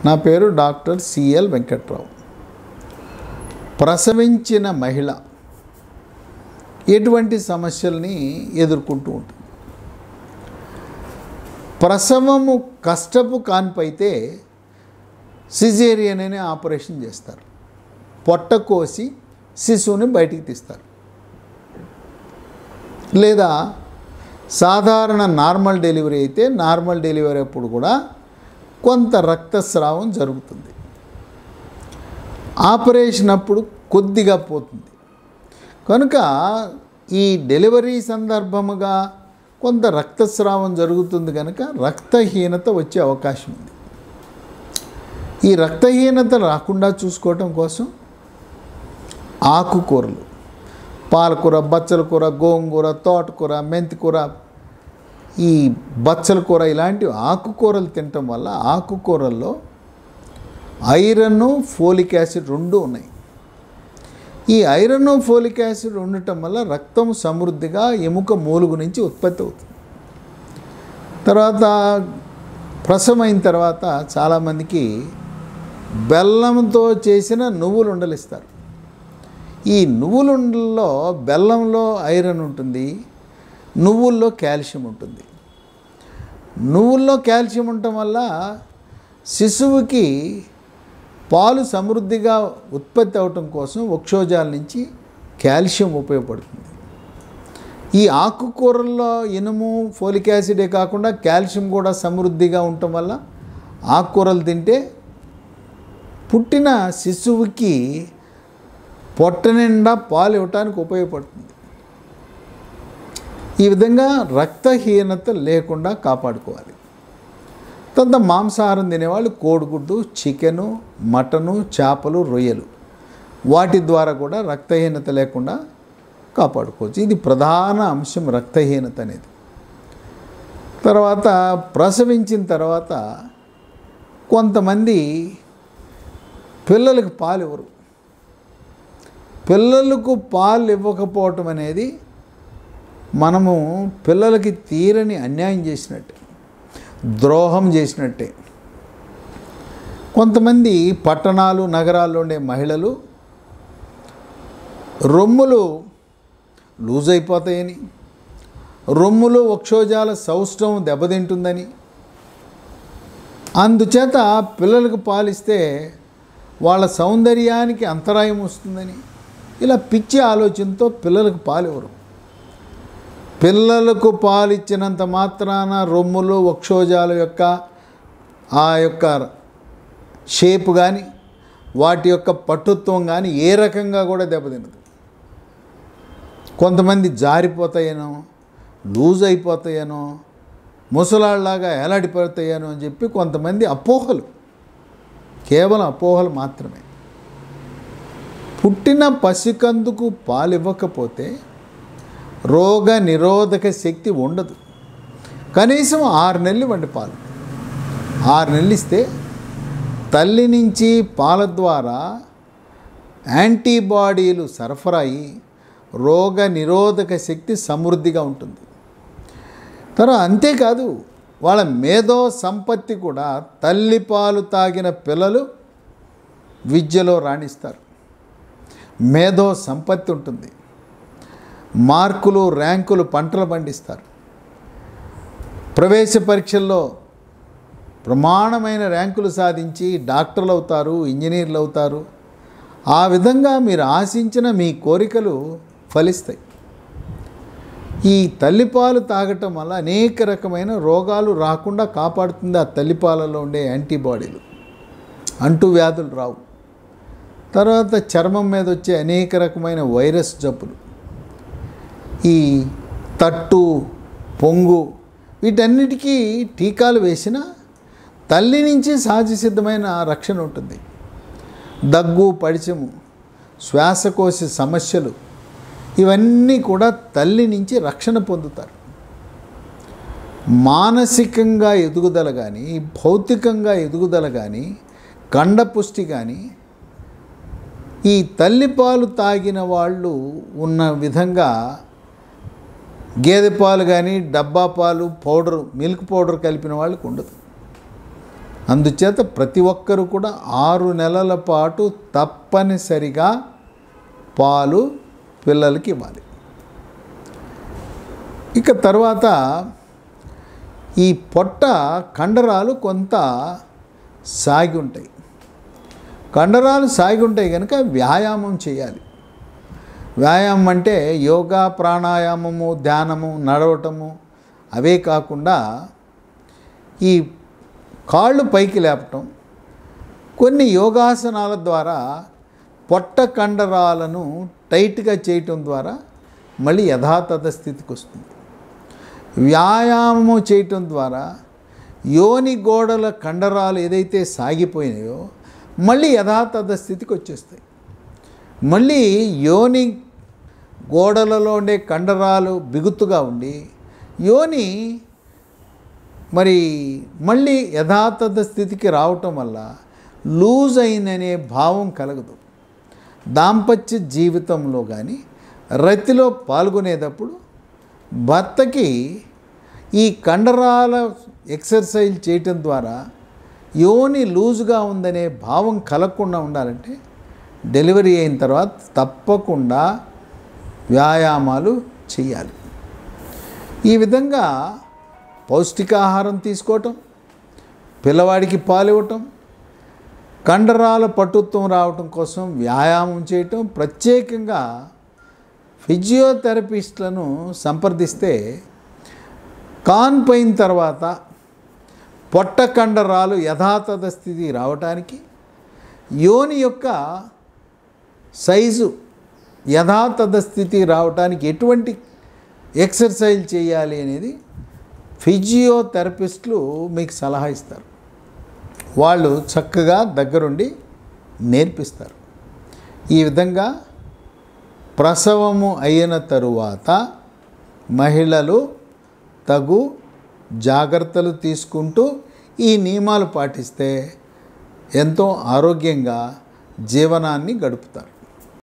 నా పేరు doctor CL Venkatrao ప్రసవించిన మహిళ ఎటువంటి సమస్యల్ని ఎదుర్కొంటూ ఉంటుంది ప్రసవము కష్టపు కాన్పైతే సిజేరియన్ అనే ఆపరేషన్ చేస్తారు పొట్ట కోసి శిశువుని బయటికి తీస్తారు లేదా సాధారణ నార్మల్ డెలివరీ అయితే నార్మల్ డెలివరీ అప్పుడు కూడా కొంత రక్తస్రావం జరుగుతుంది ఆపరేషన్ అప్పుడు కొద్దిగా పోతుంది కనుక ఈ డెలివరీ సందర్భముగా కొంత రక్తస్రావం జరుగుతుంది కనుక రక్తహీనత వచ్చే అవకాశం ఉంది ఈ రక్తహీనత రాకుండా చూసుకోవటం కోసం ఆకుకూరలు పాలకూర బచ్చల కూర గోంగూర తోటకూర మెంతికూర ఈ బచ్చల కూర ఇలాంటి ఆకుకూరలు తినటం వల్ల ఆకుకూరల్లో ఐరన్ ఫోలిక్ యాసిడ్ రెండు ఉన్నాయి ఈ ఐరన్ ఫోలిక్ యాసిడ్ ఉండటం వల్ల రక్తం సమృద్ధిగా ఎముక మూలుగు నుంచి ఉత్పత్తి అవుతుంది తర్వాత ప్రసవమైన తర్వాత చాలామందికి బెల్లంతో చేసిన నువ్వులు ఉండలు ఇస్తారు ఈ నువ్వులుండల్లో బెల్లంలో ఐరన్ ఉంటుంది నువ్వుల్లో కాల్షియం ఉంటుంది నువ్వుల్లో కాల్షియం ఉండటం వల్ల శిశువుకి పాలు సమృద్ధిగా ఉత్పత్తి అవటం కోసం వక్షోజాల నుంచి కాల్షియం ఉపయోగపడుతుంది ఈ ఆకుకూరల్లో ఇనుము ఫోలిక్ యాసిడే కాకుండా కాల్షియం కూడా సమృద్ధిగా ఉండటం వల్ల ఆకుకూరలు తింటే పుట్టిన శిశువుకి పొట్ట నిండా పాలు ఇవ్వటానికి ఉపయోగపడుతుంది ఈ విధంగా రక్తహీనత లేకుండా కాపాడుకోవాలి తర్వాత మాంసాహారం తినేవాళ్ళు కోడిగుడ్డు చికెను మటను చేపలు రొయ్యలు వాటి ద్వారా కూడా రక్తహీనత లేకుండా కాపాడుకోవచ్చు ఇది ప్రధాన అంశం రక్తహీనత అనేది తర్వాత ప్రసవించిన తర్వాత కొంతమంది పిల్లలకు పాలు ఇవ్వరు పిల్లలకు పాలు ఇవ్వకపోవటం అనేది మనము పిల్లలకి తీరని అన్యాయం చేసినట్టే ద్రోహం చేసినట్టే కొంతమంది పట్టణాలు నగరాల్లో ఉండే మహిళలు రొమ్ములు లూజ్ అయిపోతాయని రొమ్ములు వక్షోజాల సౌష్ఠవం దెబ్బతింటుందని అందుచేత పిల్లలకు పాలిస్తే వాళ్ళ సౌందర్యానికి అంతరాయం వస్తుందని ఇలా పిచ్చి ఆలోచనతో పిల్లలకు పాలు ఇవ్వరు పిల్లలకు పాలు ఇచ్చినంత మాత్రాన రొమ్ములు వక్షోజాల యొక్క ఆ యొక్క షేప్ కానీ వాటి యొక్క పట్టుత్వం కానీ ఏ రకంగా కూడా దెబ్బతినదు కొంతమంది జారిపోతాయనో లూజ్ అయిపోతాయనో ముసలాళ్ళలాగా ఎలాడిపోతాయనో అని చెప్పి కొంతమంది అపోహలు కేవలం అపోహలు మాత్రమే పుట్టిన పసికందుకు పాలు ఇవ్వకపోతే రోగ నిరోధక శక్తి ఉండదు కనీసం ఆరు నెలలు వండి పాలు ఆరు నెలలు ఇస్తే తల్లి నుంచి పాల ద్వారా యాంటీబాడీలు సరఫరా అయ్యి రోగ నిరోధక శక్తి సమృద్ధిగా ఉంటుంది తర్వాత అంతేకాదు వాళ్ళ మేధో సంపత్తి కూడా తల్లి పాలు తాగిన పిల్లలు విద్యలో రాణిస్తారు మేధో సంపత్తి ఉంటుంది మార్కులు ర్యాంకులు పంటలు పండిస్తారు ప్రవేశ పరీక్షల్లో ప్రమాణమైన ర్యాంకులు సాధించి డాక్టర్లు అవుతారు ఇంజనీర్లు అవుతారు ఆ విధంగా మీరు ఆశించిన మీ కోరికలు ఫలిస్తాయి ఈ తల్లిపాలు తాగటం వల్ల అనేక రకమైన రోగాలు రాకుండా కాపాడుతుంది ఆ తల్లిపాలలో ఉండే యాంటీబాడీలు అంటు వ్యాధులు రావు తర్వాత చర్మం మీద వచ్చే అనేక రకమైన వైరస్ జబ్బులు ఈ తట్టు పొంగు వీటన్నిటికీ టీకాలు వేసిన తల్లి నుంచి సహజ సిద్ధమైన రక్షణ ఉంటుంది దగ్గు పడిచము శ్వాసకోశ సమస్యలు ఇవన్నీ కూడా తల్లి నుంచి రక్షణ పొందుతారు మానసికంగా ఎదుగుదల కానీ భౌతికంగా ఎదుగుదల కానీ కండపుష్టి కానీ ఈ తల్లిపాలు తాగిన వాళ్ళు ఉన్న విధంగా గేదె పాలు కానీ డబ్బా పాలు పౌడర్ మిల్క్ పౌడర్ కలిపిన వాళ్ళకి ఉండదు అందుచేత ప్రతి ఒక్కరూ కూడా ఆరు నెలల పాటు తప్పనిసరిగా పాలు పిల్లలకి ఇవ్వాలి ఇక తర్వాత ఈ పొట్ట కండరాలు కొంత సాగి ఉంటాయి కండరాలు సాగి ఉంటాయి కనుక వ్యాయామం చేయాలి వ్యాయామం అంటే యోగా ప్రాణాయామము ధ్యానము నడవటము అవే కాకుండా ఈ కాళ్ళు పైకి లేపటం కొన్ని యోగాసనాల ద్వారా పొట్ట కండరాలను టైట్గా చేయటం ద్వారా మళ్ళీ యథాతథ స్థితికి వస్తుంది వ్యాయామము చేయటం ద్వారా యోని గోడల కండరాలు ఏదైతే సాగిపోయినాయో మళ్ళీ యథాతథ స్థితికి వచ్చేస్తాయి మళ్ళీ యోని గోడలలో ఉండే కండరాలు బిగుతుగా ఉండి యోని మరి మళ్ళీ యథాతథ స్థితికి రావటం వల్ల లూజ్ అయిననే భావం కలగదు దాంపత్య జీవితంలో కానీ రతిలో పాల్గొనేటప్పుడు భర్తకి ఈ కండరాల ఎక్సర్సైజ్ చేయటం ద్వారా యోని లూజుగా ఉందనే భావం కలగకుండా ఉండాలంటే డెలివరీ అయిన తర్వాత తప్పకుండా వ్యాయామాలు చేయాలి ఈ విధంగా పౌష్టికాహారం తీసుకోవటం పిల్లవాడికి పాలు ఇవ్వటం కండరాల పటుత్వం రావటం కోసం వ్యాయామం చేయటం ప్రత్యేకంగా ఫిజియోథెరపిస్ట్లను సంప్రదిస్తే కాన్పోయిన తర్వాత పొట్ట కండరాలు యథాతథ స్థితి రావటానికి యోని యొక్క సైజు యథాతథ స్థితి రావటానికి ఎటువంటి ఎక్సర్సైజ్ చేయాలి అనేది ఫిజియోథెరపిస్టులు మీకు సలహా ఇస్తారు వాళ్ళు చక్కగా దగ్గరుండి నేర్పిస్తారు ఈ విధంగా ప్రసవము అయిన తరువాత మహిళలు తగు జాగ్రత్తలు తీసుకుంటూ ఈ నియమాలు పాటిస్తే ఎంతో ఆరోగ్యంగా జీవనాన్ని గడుపుతారు